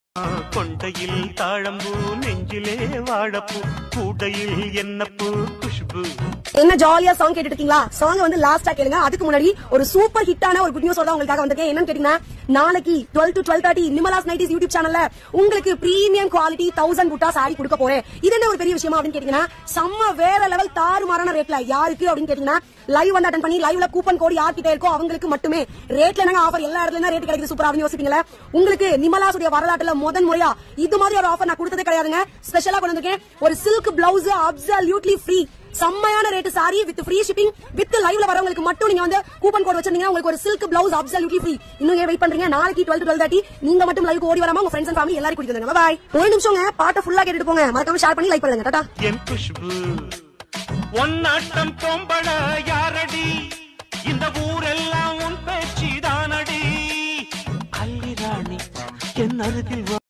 கொண்டையில் தாழம்பூ நெஞ்சிலே வாழப்பூ கூடையில் என்னப்பூ குஷ்பு என்ன ஜாலியா சாங் கேட்டுட்டு இருக்கீங்களா சாங் வந்து லாஸ்டா கேளுங்க அதுக்கு முன்னாடி ஒரு சூப்பர் ஹிட்டான ஒரு குட் நியூஸ் தான் உங்களுக்காக வந்திருக்கேன் என்னன்னு கேட்டீங்கன்னா நாளைக்கு twelve to twelve thirty Nimala's nighties YouTube சேனல்ல உங்களுக்கு premium quality thousand butta sari கொடுக்க போறேன் இது என்ன ஒரு பெரிய விஷயமா அப்படின்னு கேட்டீங்கன்னா செம்ம வேற லெவல் தாறுமாறான ரேட்ல யாருக்கு அப்படின்னு கேட்டீங்கன்னா லைவ் வந்து அட்டன் பண்ணி லைவ்ல கூப்பன் கோட் யார்கிட்ட இருக்கோ அவங்களுக்கு மட்டுமே ரேட்ல என்னங்க ஆஃபர் எல்லா இடத்துல ரேட் கிடைக்குது சூப்பரா அப்படின்னு யோசிப்பீங்களா உங்களுக்கு நிமலாசுடைய வரலாற்றுல முதன் முறையா இது மாதிரி ஒரு ஆஃபர் நான் கொடுத்ததே கிடையாதுங்க ஸ்பெஷலா கொண்டு வந்திருக்கேன் ஒரு சில்க் பிளவுஸ் அப்சல்யூட்லி ஃப்ரீ செம்மையான rate sari with free shipping with லைவ்ல வரவங்களுக்கு மட்டும் நீங்க வந்து கூப்பன் கோட் வச்சிருந்தீங்கன்னா உங்களுக்கு ஒரு சில்க் பிளவுஸ் அப்சல்யூட்லி ஃப்ரீ இன்னும் ஏன் வெயிட் பண்றீங்க நாளைக்கு டுவெல் டுவெல் தேர்ட்டி நீங்க மட்டும் லைவ் ஓடி வராம உங்க ஃப்ரெண்ட்ஸ் அண்ட் ஃபேமிலி எல்லாரும் கூட்டிட்டு வந்துருங்க பாய் ஒரு நிமிஷங்க பாட்டை ஃபுல்லா கேட்டுட்டு போங்க மறக்காம ஷேர் பண்ணி லைக் பண்ணுங்க டாடா என் குஷ்பு ஒன்னாட்டம் பொம்பள யாரடி இந்த ஊரெல்லாம் உன் பேச்சு தானடி அல்லி ராணி என் அருகில் வா